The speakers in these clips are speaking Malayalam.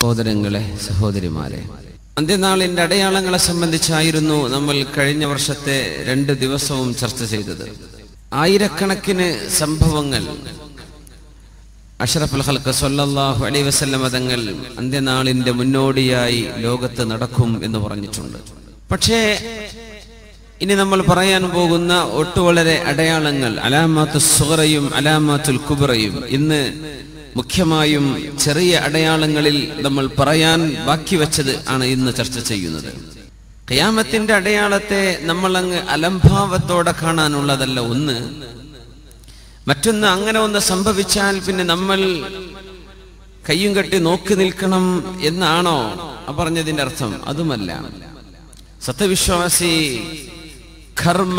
സഹോദരങ്ങളെ സഹോദരിമാരെ അന്ത്യനാളിന്റെ അടയാളങ്ങളെ സംബന്ധിച്ചായിരുന്നു നമ്മൾ കഴിഞ്ഞ വർഷത്തെ രണ്ട് ദിവസവും ചർച്ച ചെയ്തത് ആയിരക്കണക്കിന് സംഭവങ്ങൾ അഷറഫുൽ ഹൽക്ക് സല്ലല്ലാഹു അലൈഹി വസല്ലമ തങ്ങൾ അന്ത്യനാളിന്റെ മുന്നോടിയായി ലോകത്ത് നടക്കും എന്ന് പറഞ്ഞിട്ടുണ്ട് പക്ഷേ ഇനി നമ്മൾ പറയാൻ പോകുന്ന ഒട്ടുവളരെ അടയാളങ്ങൾ അലാമാത്തു സുഹറയും അലാമാത്തുൽ കുബറയും ഇന്ന് മുഖ്യമായും ചെറിയ അടയാളങ്ങളിൽ നമ്മൾ പറയാൻ ബാക്കി വെച്ചത് ആണ് ഇന്ന് ചർച്ച ചെയ്യുന്നത് ഖിയാമത്തിന്റെ അടയാളത്തെ നമ്മൾ അങ്ങ് അലംഭാവത്തോടെ കാണാനുള്ളതല്ല ഒന്ന് മറ്റൊന്ന് അങ്ങനെ ഒന്ന് സംഭവിച്ചാൽ പിന്നെ നമ്മൾ കയ്യും കെട്ടി നോക്കി നിൽക്കണം എന്നാണോ ആ പറഞ്ഞതിന്റെ അർത്ഥം അതുമല്ല സത്യവിശ്വാസി കർമ്മ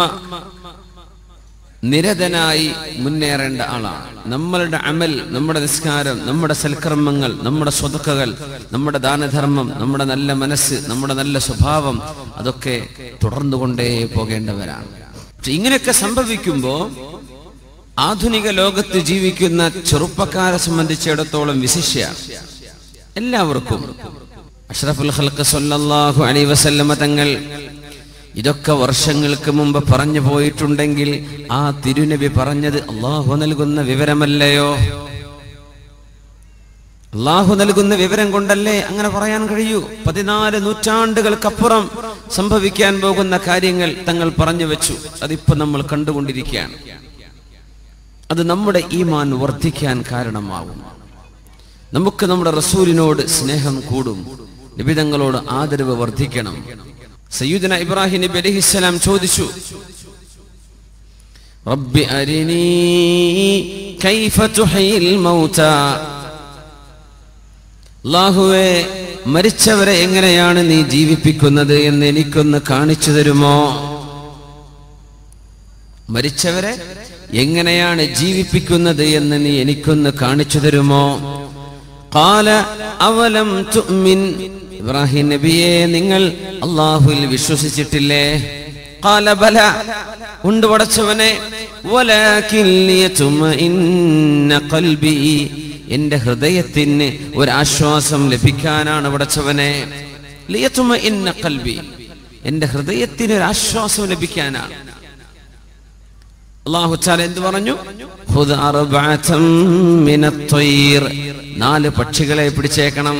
നിരതനായി മുന്നേറേണ്ട ആളാണ് നമ്മളുടെ അമൽ നമ്മുടെ നിസ്കാരം നമ്മുടെ സൽക്കർമ്മങ്ങൾ നമ്മുടെ സ്വതക്കകൾ നമ്മുടെ ദാനധർമ്മം നമ്മുടെ നല്ല മനസ്സ് നമ്മുടെ നല്ല സ്വഭാവം അതൊക്കെ തുടർന്നുകൊണ്ടേ പോകേണ്ടവരാണ് പക്ഷെ ഇങ്ങനെയൊക്കെ സംഭവിക്കുമ്പോ ആധുനിക ലോകത്ത് ജീവിക്കുന്ന ചെറുപ്പക്കാരെ സംബന്ധിച്ചിടത്തോളം വിശിഷ്യ എല്ലാവർക്കും അഷ്റഫുൽ ഖൽക്ക് സല്ലല്ലാഹു അലൈഹി വസല്ലമ തങ്ങൾ ഇതൊക്കെ വർഷങ്ങൾക്ക് മുമ്പ് പറഞ്ഞു പോയിട്ടുണ്ടെങ്കിൽ ആ തിരുനബി പറഞ്ഞത് അള്ളാഹു നൽകുന്ന വിവരമല്ലയോ അള്ളാഹു നൽകുന്ന വിവരം കൊണ്ടല്ലേ അങ്ങനെ പറയാൻ കഴിയൂ പതിനാല് നൂറ്റാണ്ടുകൾക്കപ്പുറം സംഭവിക്കാൻ പോകുന്ന കാര്യങ്ങൾ തങ്ങൾ പറഞ്ഞു വെച്ചു അതിപ്പോ നമ്മൾ കണ്ടുകൊണ്ടിരിക്കുകയാണ് അത് നമ്മുടെ ഈമാൻ വർദ്ധിക്കാൻ കാരണമാകും നമുക്ക് നമ്മുടെ റസൂലിനോട് സ്നേഹം കൂടും നിബിതങ്ങളോട് ആദരവ് വർദ്ധിക്കണം സയ്യിദന ഇബ്രാഹിം നബി അലൈഹിസ്സലാം ചോദിച്ചു റബ്ബി അരിനീ കൈഫ തുഹയിൽ മൗത അല്ലാഹുവേ മരിച്ചവരെ എങ്ങനെയാണ് നീ ജീവിപ്പിക്കുന്നത് എന്ന് എനിക്കൊന്ന് കാണിച്ചു തരുമോ മരിച്ചവരെ എങ്ങനെയാണ് ജീവിപ്പിക്കുന്നത് എന്ന് നീ എനിക്കൊന്ന് കാണിച്ചു തരുമോ കാല അവലം തുഅ്മിൻ ഇബ്രാഹിം നബിയെ നിങ്ങൾ അള്ളാഹുവിൽ വിശ്വസിച്ചിട്ടില്ലേ കാല ബല ഉണ്ട് പടച്ചവനെ വലാകിൻ ലിയതുമഇന്ന ഖൽബി എന്റെ ഹൃദയത്തിന് ഒരു ആശ്വാസം ലഭിക്കാനാണ് പടച്ചവനെ ലിയതുമഇന്ന ഖൽബി എന്റെ ഹൃദയത്തിന് ഒരു ആശ്വാസം ലഭിക്കാനാണ് അള്ളാഹു ചാല എന്ത് പറഞ്ഞു ഖുദ് അർബഅതം മിനത്വയ്ർ നാല് പക്ഷികളെ പിടിച്ചേക്കണം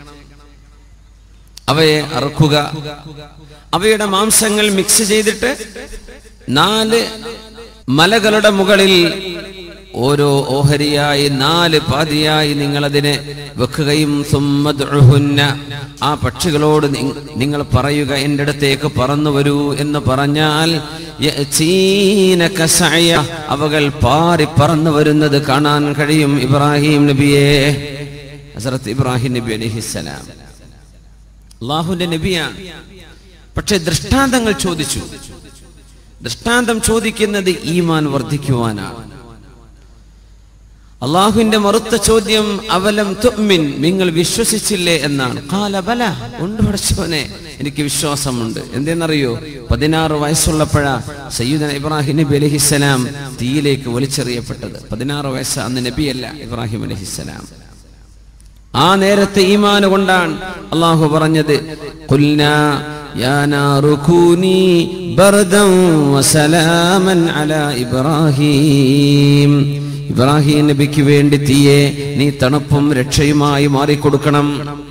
അവയെ അറുക്കുക അവയുടെ മാംസങ്ങൾ മിക്സ് ചെയ്തിട്ട് നാല് മലകളുടെ മുകളിൽ ഓരോ ഓഹരിയായി നാല് പാതിയായി നിങ്ങൾ അതിനെ വെക്കുകയും സുമ്മദ്ഉഹുന്ന ആ പക്ഷികളോട് നി- നിങ്ങൾ പറയുക എൻ്റെ അടുത്തേക്ക് പറന്നു വരൂ എന്ന് പറഞ്ഞാൽ യഅ്തീനക സഅയ. അവകൾ പാറി പറന്നു വരുന്നത് കാണാൻ കഴിയും ഇബ്രാഹിം നബിയെ ഹസരത്ത് ഇബ്രാഹിം നബി അലൈഹിസ്സലാം അള്ളാഹുന്റെ നബിയാണ് പക്ഷെ ദൃഷ്ടാന്തങ്ങൾ ചോദിച്ചു ദൃഷ്ടാന്തം ചോദിക്കുന്നത് ഈമാൻ വർദ്ധിക്കുവാനാണ് അള്ളാഹുവിന്റെ മറുത്ത ചോദ്യം അവലം തുഅ്മിൻ നിങ്ങൾ വിശ്വസിച്ചില്ലേ എന്നാണ് കാല ബല ഉണ്ട് പഠിച്ചവനെ എനിക്ക് വിശ്വാസമുണ്ട് എന്തെന്നറിയോ പതിനാറ് വയസ്സുള്ളപ്പോഴാ സയ്യിദന ഇബ്രാഹിം നബി അലഹിസ്സലാം തീയിലേക്ക് വലിച്ചെറിയപ്പെട്ടത് പതിനാറ് വയസ്സ് അന്ന് നബിയല്ല ഇബ്രാഹിം അലഹിസ്സലാം ആ നേരത്തെ ഈമാന് കൊണ്ടാണ് അള്ളാഹു പറഞ്ഞത് "ഖുൽനാ യാ നാറു കൂനി ബർദൻ വസലാമൻ അലാ ഇബ്രാഹീം ഇബ്രാഹിം നബിക്ക് വേണ്ടി തീയെ നീ തണുപ്പും രക്ഷയുമായി മാറിക്കൊടുക്കണം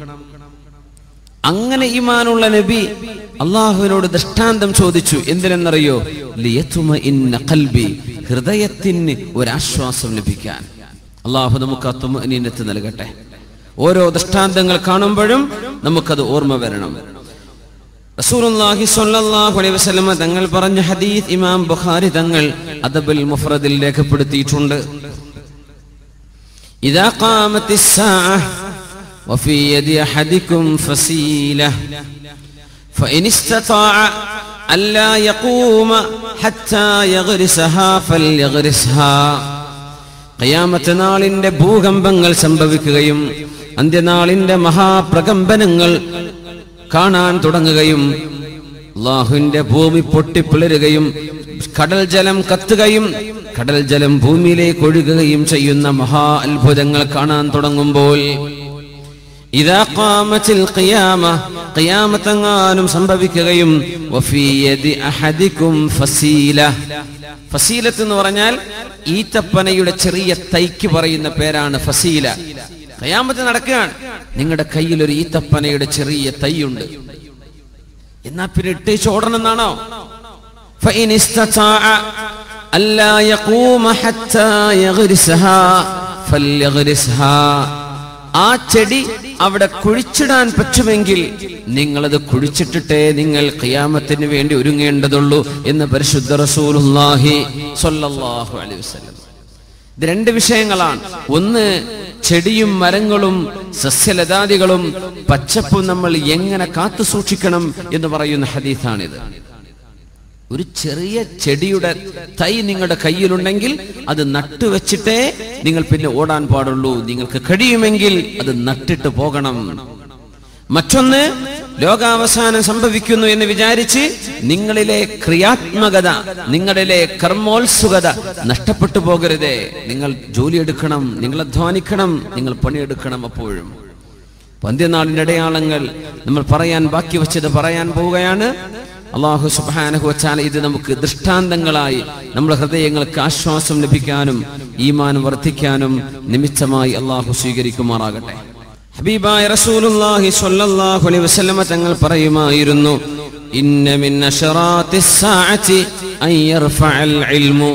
അങ്ങനെ ഈമാനുള്ള നബി അള്ളാഹുവിനോട് ദൃഷ്ടാന്തം ചോദിച്ചു എന്തിനെന്നറിയോ ലിയത്തുമ ഇന്ന കൽബി ഹൃദയത്തിന് ഒരാശ്വാസം ലഭിക്കാൻ അള്ളാഹു നമുക്ക് അത്തുമനീനത്ത് നൽകട്ടെ ഓരോ ദൃഷ്ടാന്തങ്ങൾ കാണുമ്പോഴും നമുക്കത് ഓർമ്മ വരണം റസൂലുള്ളാഹി സ്വല്ലല്ലാഹു അലൈഹി വസല്ലമ തങ്ങൾ പറഞ്ഞ ഹദീസ് ഇമാം ബുഖാരി തങ്ങൾ അദബുൽ മുഫ്രദിൽ രേഖപ്പെടുത്തിയിട്ടുണ്ട് ഇദാ ഖാമത്തിസ് സാഅ وفي يد أحدكم فسيلة فإن استطاع ألا يقوم حتى يغرسها فليغرسها ഖിയാമത്ത് നാളിന്റെ ഭൂകമ്പങ്ങൾ സംഭവിക്കുകയും അന്ത്യനാളിന്റെ മഹാപ്രകമ്പനങ്ങൾ കാണാൻ തുടങ്ങുകയും അള്ളാഹുവിന്റെ ഭൂമി പൊട്ടിപ്പിളരുകയും കടൽ ജലം കത്തുകയും കടൽ ജലം ഭൂമിയിലേക്ക് ഒഴുകുകയും ചെയ്യുന്ന മഹാ അത്ഭുതങ്ങൾ കാണാൻ തുടങ്ങുമ്പോൾ ഇതാ ഖാമത്തിൽ ഖിയാമ ഖിയാമത്തെങ്ങാനും സംഭവിക്കുകയും വഫീ യദി അഹദിക്കും ഫസീല ഫസീലത്ത് എന്ന് പറഞ്ഞാൽ ഈത്തപ്പനയുടെ ചെറിയ തൈക്ക് പറയുന്ന പേരാണ് ഫസീല ഖിയാമത്ത് നടക്കുകയാണ് നിങ്ങളുടെ കയ്യിൽ ഒരു ഈത്തപ്പനയുടെ ചെറിയ തൈയുണ്ട് എന്നാ പിന്നെ ഇട്ടേച്ച് ഓടണം എന്നാണോ فإن استطاع ألا يقوم حتى يغرسها فليغرسها ആ ചെടി അവിടെ കുഴിച്ചിടാൻ പറ്റുമെങ്കിൽ നിങ്ങളത് കുഴിച്ചിട്ടിട്ടേ നിങ്ങൾ ഖിയാമത്തിന് വേണ്ടി ഒരുങ്ങേണ്ടതുള്ളൂ എന്ന് പരിശുദ്ധ റസൂലുള്ളാഹി സ്വല്ലല്ലാഹു അലൈഹി വസല്ലം ഇത് രണ്ട് വിഷയങ്ങളാണ് ഒന്ന് ചെടിയും മരങ്ങളും സസ്യലതാദികളും പച്ചപ്പും നമ്മൾ എങ്ങനെ കാത്തു സൂക്ഷിക്കണം എന്ന് പറയുന്ന ഹദീസാണിത് ഒരു ചെറിയ ചെടിയുടെ തൈ നിങ്ങളുടെ കയ്യിലുണ്ടെങ്കിൽ അത് നട്ടുവെച്ചിട്ടേ നിങ്ങൾ പിന്നെ ഓടാൻ പാടുള്ളൂ നിങ്ങൾക്ക് കഴിയുമെങ്കിൽ അത് നട്ടിട്ട് പോകണം മറ്റൊന്ന് ലോകാവസാനം സംഭവിക്കുന്നു എന്ന് വിചാരിച്ച് നിങ്ങളിലെ ക്രിയാത്മകത നിങ്ങളിലെ കർമ്മോത്സുകത നഷ്ടപ്പെട്ടു പോകരുതേ നിങ്ങൾ ജോലിയെടുക്കണം നിങ്ങൾ അധ്വാനിക്കണം നിങ്ങൾ പണിയെടുക്കണം അപ്പോഴും പന്ത്യനാളിന്റെ അടയാളങ്ങൾ നമ്മൾ പറയാൻ ബാക്കി വെച്ചത് പറയാൻ പോവുകയാണ് അള്ളാഹു സുബാനഹു വച്ചാൽ ഇത് നമുക്ക് ദൃഷ്ടാന്തങ്ങളായി നമ്മുടെ ഹൃദയങ്ങൾക്ക് ആശ്വാസം ലഭിക്കാനും ഈമാൻ വർദ്ധിക്കാനും നിമിത്തമായി അള്ളാഹു സ്വീകരിക്കുമാറാകട്ടെ ഹബീബായ റസൂലുള്ളാഹി സ്വല്ലല്ലാഹു അലൈഹി വസല്ലമ തങ്ങൾ പറയുമായിരുന്നു ഇന്ന മിൻ അശറാത്തിസ് സാഅത്തി അൻ യർഫഅൽ ഇൽമു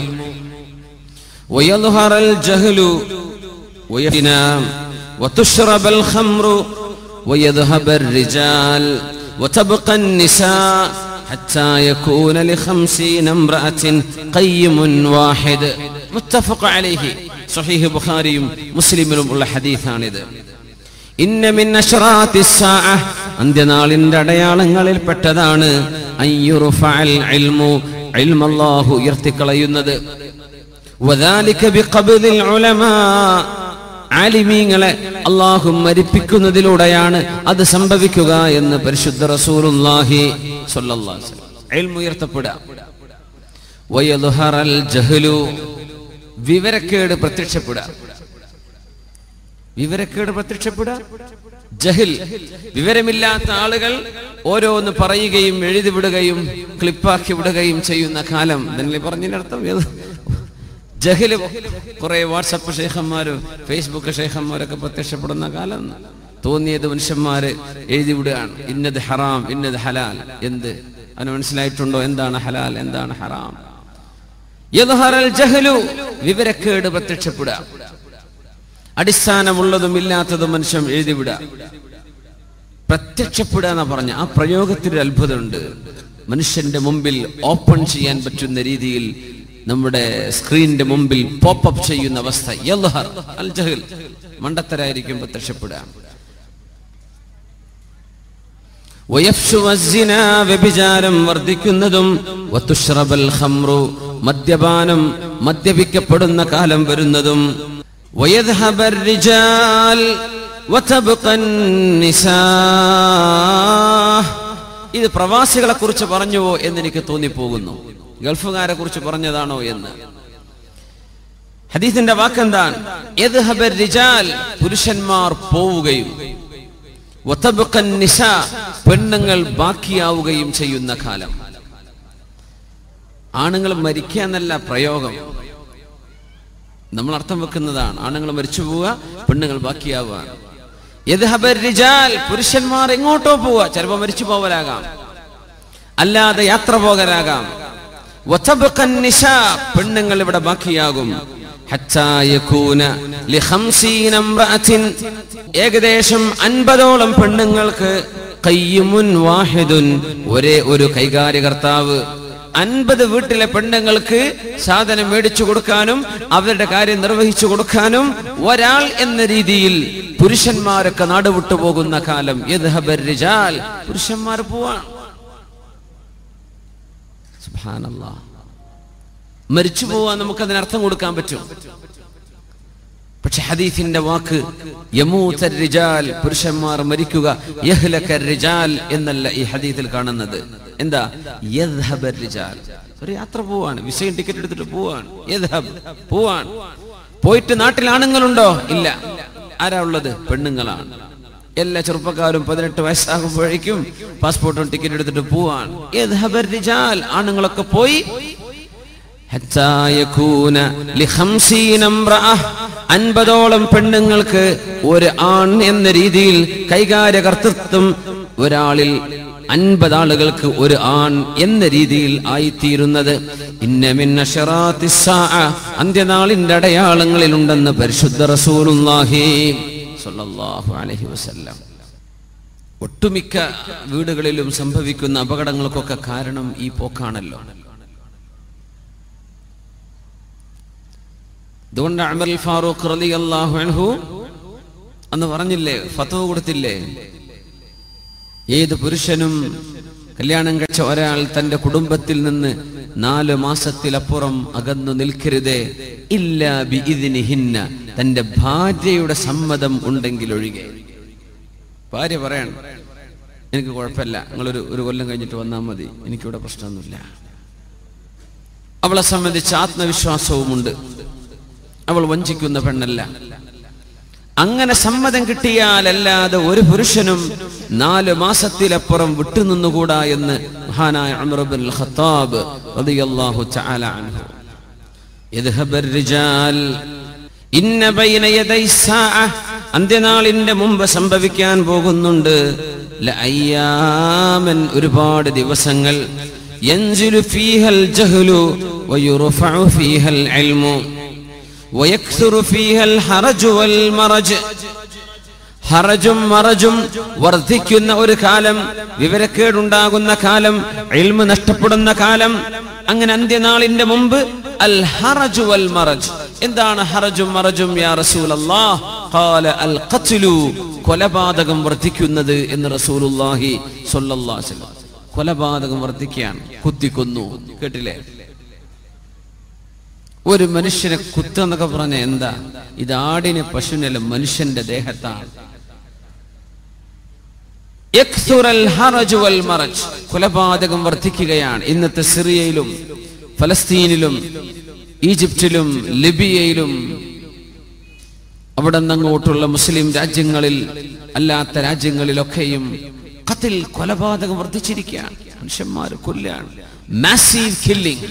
ويظهر الجهل ويفنى وتشرب الخمر ويذهب الرجال وتبقى النساء حتى يكون لخمسين امرأة قيم واحد متفق عليه صحيح بخاري مسلم ഉള്ള ഹദീസാണിത് ഇന്ന മിൻ അശ്റാത്തി സാഅ അന്ത്യനാളിന്റെ അടയാളങ്ങളിൽ പെട്ടതാണ് അയ്യുറുഫഅൽ ഇൽമു ഇൽമ അല്ലാഹു ഉയർത്തിക്കളയുന്നത് വദാലിക ബിഖബ്ദിൽ ഉലമാ ആലിമീങ്ങളെ അള്ളാഹു മരിപ്പിക്കുന്നതിലൂടെയാണ് അത് സംഭവിക്കുക എന്ന് പരിശുദ്ധ റസൂലുള്ളാഹി സ്വല്ലല്ലാഹു അലൈഹി വസല്ലം ഇൽമു ഉയർത്തപ്പെടുക വയദ്ഹറൽ ജഹ്ലു വിവരക്കേട് പ്രത്യക്ഷപ്പെടുക വിവരക്കേട് പ്രത്യക്ഷപ്പെടുക ജഹിൽ വിവരമില്ലാത്ത ആളുകൾ ഓരോന്ന് പറയുകയും എഴുതി വിടുകയും ക്ലിപ്പാക്കി വിടുകയും ചെയ്യുന്ന കാലം തന്നെ പറഞ്ഞതിന്റെ അർത്ഥം ഏത് ജഹില് കുറെ വാട്സപ്പ് ഷേഖന്മാരും ഫേസ്ബുക്ക് ഷേഖന്മാരൊക്കെ പ്രത്യക്ഷപ്പെടുന്ന കാലം തോന്നിയത് മനുഷ്യന്മാര് എഴുതി വിടുകയാണ് ഇന്നത് ഹറാം ഇന്നത് ഹലാൽ എന്ത് അവന് മനസ്സിലായിട്ടുണ്ടോ എന്താണ് ഹലാൽ എന്താണ് ഹറാം യദ്ഹറൽ ജഹ്ലു വിവരക്കേട് പ്രത്യക്ഷപ്പെടുക അടിസ്ഥാനമുള്ളതും ഇല്ലാത്തതും മനുഷ്യൻ എഴുതിവിടുക പ്രത്യക്ഷപ്പെടുക എന്ന് പറഞ്ഞ ആ പ്രയോഗത്തിൽ അത്ഭുതമുണ്ട് മനുഷ്യന്റെ മുമ്പിൽ ഓപ്പൺ ചെയ്യാൻ പറ്റുന്ന രീതിയിൽ നമ്മുടെ സ്ക്രീനിന്റെ മുമ്പിൽ പോപ്പപ്പ് ചെയ്യുന്ന അവസ്ഥ യദ്ഹർ അൽ ജഹൽ മണ്ടത്തരായിരിക്കും പ്രത്യക്ഷപ്പെടുക വയഫ്ശു വസ്സിന വ്യഭിചാരം വർദ്ധിക്കുന്നതും വതുഷ്റബൽ ഖംറു മദ്യപാനം മദ്യപിക്കപ്പെടുന്ന കാലം വരുന്നതും ويذهب الرجال وتبقى النساء ഇത് പ്രവാസികളെ കുറിച്ച് പറഞ്ഞുവോ എന്ന് എനിക്ക് തോന്നിപ്പോകുന്നു ഗൾഫുകാരെ കുറിച്ച് പറഞ്ഞതാണോ എന്ന് ഹദീസിന്റെ വാക്കെന്താണ് യദ്ഹബർ റിജാൽ പുരുഷന്മാർ പോവുകയും വതബ്ഖ നിസാ പെണ്ണുങ്ങൾ ബാക്കിയാവുകയും ചെയ്യുന്ന കാലം ആണുങ്ങൾ മരിക്കുക എന്നല്ല പ്രയോഗം നമ്മൾ അർത്ഥം വെക്കുന്നതാണ് ആണുങ്ങൾ മരിച്ചു പോവുക പെണ്ണുങ്ങൾ ബാക്കിയാവുക യദ്ഹബർ റിജാൽ പുരുഷന്മാർ എങ്ങോട്ടോ പോവുക ചിലപ്പോൾ മരിച്ചു പോവലാകാം അല്ലാതെ യാത്ര പോകലാകാം വതബ്ഖ നിസാ പെണ്ണുങ്ങൾ ഇവിടെ ബാക്കിയാകും ഹത്താ യകൂന ലിഖംസീന ഇംറഅത്തിൻ ഏകദേശം അൻപതോളം പെണ്ണുങ്ങൾക്ക് കയ്യുമുൻ വാഹിദുൻ ഒരേ ഒരു കൈകാര്യകർത്താവ് അൻപത് വീട്ടിലെ പെണ്ണുങ്ങൾക്ക് സാധനം മേടിച്ചു കൊടുക്കാനും അവരുടെ കാര്യം നിർവഹിച്ചു കൊടുക്കാനും ഒരാൾ എന്ന രീതിയിൽ പുരുഷന്മാരൊക്കെ നാടുവിട്ടു പോകുന്ന കാലം യദ്ഹബർ റിജാൽ പുരുഷന്മാർ പോവാണ് സുബ്ഹാനല്ലാഹ് മരിച്ചു പോവാൻ നമുക്ക് അതിന് അർത്ഥം കൊടുക്കാൻ പറ്റും പക്ഷെ ഹദീഫിന്റെ വാക്ക് യമൂത്ത റിജാൽ പുരുഷന്മാർ മരിക്കുക യഹ്ലക റിജാൽ എന്നല്ല ഈ ഹദീഫിൽ കാണുന്നത് എന്താ യദ്ഹബ റിജാൽ ഒരു യാത്ര പോവാണ് വിസയും ടിക്കറ്റ് എടുത്തിട്ട് പോവാണ് യദ്ഹബ് പോവാണ് പോയിട്ട് നാട്ടിൽ ആണുങ്ങളുണ്ടോ ഇല്ല ആരാ ഉള്ളത് പെണ്ണുങ്ങളാണ് എല്ലാ ചെറുപ്പക്കാരും പതിനെട്ട് വയസ്സാകുമ്പോഴേക്കും പാസ്പോർട്ടും ടിക്കറ്റ് എടുത്തിട്ട് പോവാൻ യദ്ഹബർ റിജാൽ ആണുങ്ങളൊക്കെ പോയി ഹത്താ യകൂന ലിഖംസീന ഇംറഅ. അൻപതോളം പെണ്ണുങ്ങൾക്ക് ഒരു ആൺ എന്ന രീതിയിൽ കൈകാര്യ കർത്തൃത്വം ഒരാളിൽ അൻപത് ആളുകൾക്ക് ഒരു ആൺ എന്ന രീതിയിൽ ആയിത്തീരുന്നത് ഇന്ന മിൻ അശറാത്തി സ്സാഅ. അന്ത്യനാളിന്റെ അടയാളങ്ങളിലുണ്ടെന്ന് പരിശുദ്ധ റസൂലുള്ളാഹി സ്വല്ലല്ലാഹു അലൈഹി വസല്ലം ഒട്ടുമിക്ക വീടുകളിലും സംഭവിക്കുന്ന അപകടങ്ങൾക്കൊക്കെ കാരണം ഈ പോക്കാണല്ലോ അതുകൊണ്ട് അമർ ഫാറൂഖ് റലി അള്ളാഹു അൻഹു അന്ന് പറഞ്ഞില്ലേ ഫത്വ കൊടുത്തില്ലേ ഏത് പുരുഷനും കല്യാണം കഴിച്ച ഒരാൾ തന്റെ കുടുംബത്തിൽ നിന്ന് നാല് മാസത്തിലപ്പുറം അകന്നു നിൽക്കരുതേ ഇല്ല ബി ഇതിനിഹിന്ന തന്റെ ഭാര്യയുടെ സമ്മതം ഉണ്ടെങ്കിൽ ഒഴികെ ഭാര്യ പറയണം എനിക്ക് കുഴപ്പമില്ല നിങ്ങളൊരു ഒരു കൊല്ലം കഴിഞ്ഞിട്ട് വന്നാൽ മതി എനിക്കിവിടെ പ്രശ്നമൊന്നുമില്ല അവളെ സംബന്ധിച്ച് ആത്മവിശ്വാസവുമുണ്ട് അവൾ വഞ്ചിക്കുന്ന പെണ്ണല്ല അങ്ങനെ സമ്മതം കിട്ടിയാലല്ലാതെ ഒരു പുരുഷനും നാല് മാസത്തിലപ്പുറം വിട്ടുനിന്നുകൂടാ എന്ന് മഹാനായ ഉമർ ഇബ്നുൽ ഖത്താബ് റളിയല്ലാഹു തആല അൻഹു യദ്ഹബർ റിജാൽ ഇന്ന ബൈന യദൈ സാഅ അന്ത്യനാളിന്റെ മുമ്പ് സംഭവിക്കാൻ പോകുന്നുണ്ട് ലഅയ്യാമൻ ഒരുപാട് ദിവസങ്ങൾ യൻസിലു ഫീഹൽ ജഹ്ലു വയുർഫഉ ഫീഹൽ ഇൽമു വയക്സുറു ഫീഹൽ ഹറജു വൽ മറജ് ഹറജും മറജും വർദ്ധിക്കുന്ന ഒരു കാലം വിവരക്കേടുണ്ടാകുന്ന കാലം ഇൽമ് നഷ്ടപ്പെടുന്ന കാലം അങ്ങനെ അന്ത്യനാളിന്റെ മുമ്പ് അൽ ഹറജു വൽ മറജ് എന്താണ് ഹറജും മറജും യാ റസൂലല്ലാഹ് ഖാല അൽ ഖത്ലു കൊലപാതകം വർദ്ധിക്കുന്നത് എന്ന് റസൂലുള്ളാഹി സ്വല്ലല്ലാഹു അലൈഹി വസല്ലം കൊലപാതകം വർദ്ധിക്കുകയാണ് കുത്തിക്കൊന്നു കേട്ടില്ലേ ഒരു മനുഷ്യനെ കുത്തെന്നൊക്കെ പറഞ്ഞ എന്താ ഇത് ആടിന് പശുവിനല്ല മനുഷ്യന്റെ ദേഹത്താണ് യക്സുറൽ ഹറജ് വൽ മറജ്. കൊലപാതകം വർദ്ധിക്കുകയാണ് ഇന്നത്തെ സിറിയയിലും ഫലസ്തീനിലും ഈജിപ്തിലും ലിബിയയിലും അവിടെ നിന്നങ്ങോട്ടുള്ള മുസ്ലിം രാജ്യങ്ങളിൽ അല്ലാത്ത രാജ്യങ്ങളിലൊക്കെയും കത്തിൽ കൊലപാതകം വർദ്ധിച്ചിരിക്കുകയാണ് മനുഷ്യന്മാർ കൊല്ലാണ് മാസീവ് കില്ലിംഗ്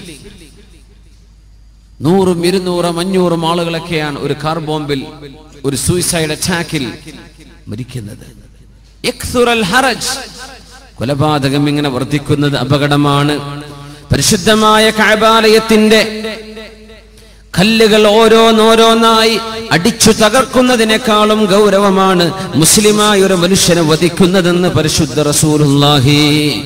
നൂറും ഇരുന്നൂറും അഞ്ഞൂറും ആളുകളൊക്കെയാണ് ഒരു കാർ ബോംബിൽ ഒരു സൂയിസൈഡ് അറ്റാക്കിൽ മരിക്കുന്നത് യക്സുറൽ ഹറജ് കൊലപാതകം ഇങ്ങനെ വർദ്ധിക്കുന്നത് അപകടമാണ് പരിശുദ്ധമായ കഅബാലയത്തിന്റെ കല്ലുകൾ ഓരോന്നോരോന്നായി അടിച്ചു തകർക്കുന്നതിനേക്കാളും ഗൗരവമാണ് മുസ്ലിമായ ഒരു മനുഷ്യനെ വധിക്കുന്നതെന്ന് പരിശുദ്ധ റസൂലുള്ളാഹി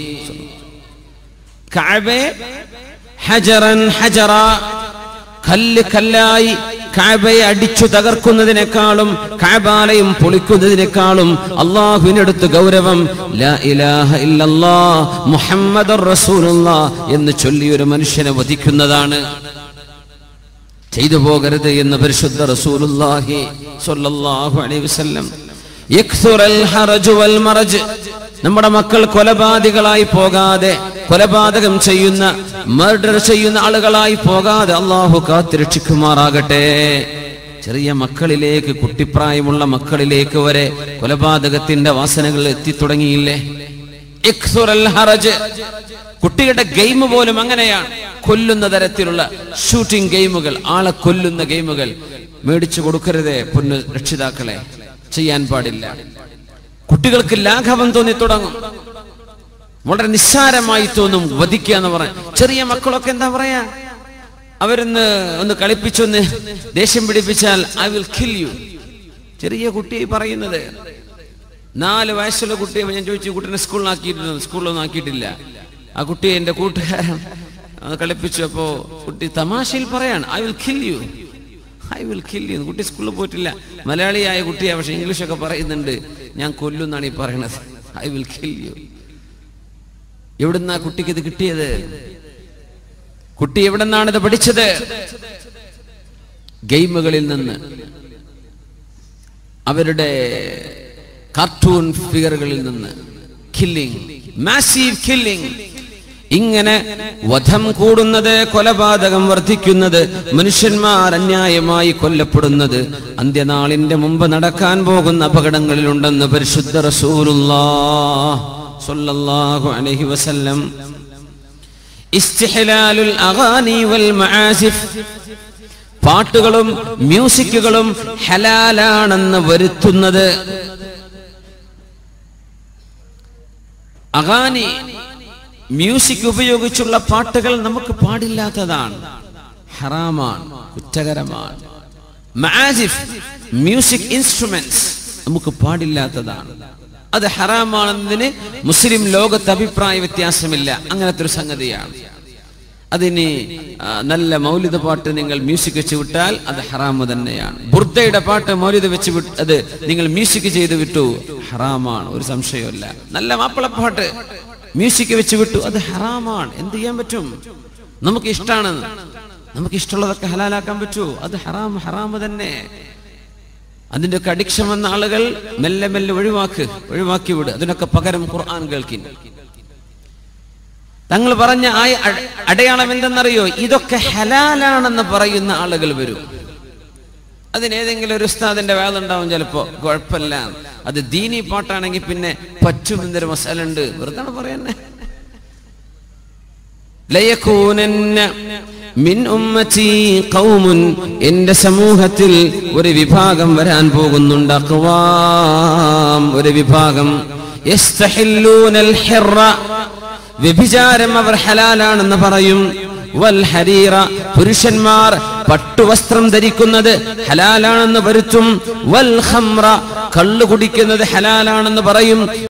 കഅബെ ഹജറൻ ഹജറ കല്ല് കല്ലായി കാബയെ അടിച്ചു തകർക്കുന്നതിനേക്കാളും കാബാലയം പൊളിക്കുന്നതിനേക്കാളും അള്ളാഹുവിനടുത്ത് ഗൗരവം ലാ ഇലാഹ ഇല്ലല്ലാ മുഹമ്മദുർ റസൂലുള്ളാ എന്ന് ചൊല്ലി ഒരു മനുഷ്യനെ വധിക്കുന്നതാണ് ചെയ്തു പോകരുത് എന്ന് പരിശുദ്ധ റസൂലുള്ളാഹി സ്വല്ലല്ലാഹു അലൈഹി വസല്ലം യക്സുറൽ ഹറജു വൽ മറജ് നമ്മുടെ മക്കൾ കൊലപാതകളായി പോകാതെ കൊലപാതകം ചെയ്യുന്ന മർഡർ ചെയ്യുന്ന ആളുകളായി പോകാതെ അള്ളാഹു കാത്തിരക്ഷിക്കുമാറാകട്ടെ ചെറിയ മക്കളിലേക്ക് കുട്ടിപ്രായമുള്ള മക്കളിലേക്ക് വരെ കൊലപാതകത്തിന്റെ വാസനകൾ എത്തിത്തുടങ്ങിയില്ലേ ഇക്സുറൽ ഹറജ് കുട്ടികളുടെ ഗെയിം പോലും അങ്ങനെയാണ് കൊല്ലുന്ന തരത്തിലുള്ള ഷൂട്ടിംഗ് ഗെയിമുകൾ ആളെ കൊല്ലുന്ന ഗെയിമുകൾ മേടിച്ചു കൊടുക്കരുതേ പൊന്നു രക്ഷിതാക്കളെ ചെയ്യാൻ പാടില്ല കുട്ടികൾക്ക് ലാഘവം തോന്നി തുടങ്ങും വളരെ നിസ്സാരമായി തോന്നും വധിക്കുക എന്ന് പറയാൻ ചെറിയ മക്കളൊക്കെ എന്താ പറയാ അവരൊന്ന് ഒന്ന് കളിപ്പിച്ചൊന്ന് ദേഷ്യം പിടിപ്പിച്ചാൽ ഐ വിൽ കിൽ യു ചെറിയ കുട്ടി പറയുന്നത് നാല് വയസ്സുള്ള കുട്ടിയെ ഞാൻ ചോദിച്ചു കുട്ടീനെ സ്കൂളിലാക്കിയിരുന്നു സ്കൂളിലൊന്നും ആക്കിയിട്ടില്ല ആ കുട്ടി എന്റെ കൂട്ടുകാരൻ അത് കളിപ്പിച്ചു അപ്പോ കുട്ടി തമാശയിൽ പറയാണ് I will kill you I will kill you കുട്ടി സ്കൂളിൽ പോയിട്ടില്ല മലയാളിയായ കുട്ടിയാ പക്ഷെ ഇംഗ്ലീഷൊക്കെ പറയുന്നുണ്ട് ഞാൻ കൊല്ലുന്നാണ് ഈ പറയണത് ഐ വിൽ കിൽ യു എവിടുന്നാ കുട്ടിക്ക് ഇത് കിട്ടിയത് കുട്ടി എവിടെ നിന്നാണ് ഇത് പഠിച്ചത് ഗെയിമുകളിൽ നിന്ന് അവരുടെ കാർട്ടൂൺ ഫിഗറുകളിൽ നിന്ന് കില്ലിംഗ് മാസീവ് കില്ലിംഗ് ഇങ്ങനെ വധം കൂടുന്നത് കൊലപാതകം വർദ്ധിക്കുന്നത് മനുഷ്യന്മാർ അന്യായമായി കൊല്ലപ്പെടുന്നത് അന്ത്യനാളിന്റെ മുമ്പ് നടക്കാൻ പോകുന്ന അപകടങ്ങളിലുണ്ടെന്ന് പരിശുദ്ധ റസൂലുള്ളാഹു അലൈഹി വസല്ലം ഇസ്തിഹ്ലാലുൽ അഗാനി വൽ മആസിഫ് പാട്ടുകളും മ്യൂസിക്കുകളും ഹലാലാണെന്ന് വരുത്തുന്നത് അഗാനി മ്യൂസിക് ഉപയോഗിച്ചുള്ള പാട്ടുകൾ നമുക്ക് പാടില്ലാത്തതാണ് ഹറാമാണ് കുറ്റകരമാണ് മആസിഫ് മ്യൂസിക് ഇൻസ്ട്രുമെന്റ്സ് നമുക്ക് പാടില്ലാത്തതാണ് അത് ഹറാമാണെന്നതിന് മുസ്ലിം ലോകത്ത് അഭിപ്രായ വ്യത്യാസമില്ല അങ്ങനത്തെ ഒരു സംഗതിയാണ് അതിന് ആ, നല്ല മൗലിക പാട്ട് നിങ്ങൾ മ്യൂസിക് വെച്ച് വിട്ടാൽ അത് ഹറാമ് തന്നെയാണ് ബുർദയുടെ പാട്ട് മൗലിക വെച്ച് വിട്ട് അത് നിങ്ങൾ മ്യൂസിക് ചെയ്ത് വിട്ടു ഹറാമാണ് ഒരു സംശയമില്ല നല്ല മാപ്പിളപ്പാട്ട് മ്യൂസിക് വെച്ച് വിട്ടു അത് ഹറാമാണ് എന്ത് ചെയ്യാൻ പറ്റും നമുക്ക് ഇഷ്ടമാണ് നമുക്ക് ഇഷ്ടമുള്ളതൊക്കെ ഹലാലാക്കാൻ പറ്റൂ അത് ഹറാം ഹറാമ് തന്നെ അതിന്റെ ഒക്കെ അഡിക്ഷൻ വന്ന ആളുകൾ മെല്ലെ മെല്ലെ ഒഴിവാക്ക് ഒഴിവാക്കി വിട് അതിനൊക്കെ പകരം ഖുർആൻ കേൾക്കിൻ തങ്ങൾ പറഞ്ഞ ആ അട- അടയാളം എന്തെന്നറിയോ ഇതൊക്കെ ഹലാലാണെന്ന് പറയുന്ന ആളുകൾ വരും അതിനേതെങ്കിലും ഒരു ഉസ്താദിന്റെ വേളുണ്ടാവും ചിലപ്പോ കുഴപ്പമില്ല അത് ദീനി പാട്ടാണെങ്കിൽ പിന്നെ പറ്റും എന്നൊരു മസാല ഉണ്ട് വെറുതെ പറയുന്നേ ലയകൂനന്ന മിൻ ഉമ്മത്തി ഖൗമുൻ എന്റെ സമൂഹത്തിൽ ഒരു വിഭാഗം വരാൻ പോകുന്നുണ്ട് അഖ്വാം ഒരു വിഭാഗം യസ്തഹില്ലൂനൽ ഹിറ വ്യഭിചാരം അവർ ഹലാലാണെന്ന് പറയും വൽ ഹരീറ പുരുഷന്മാർ പട്ടുവസ്ത്രം ധരിക്കുന്നത് ഹലാലാണെന്ന് വരുത്തും വൽ ഖംറ കള്ളു കുടിക്കുന്നത് ഹലാലാണെന്ന് പറയും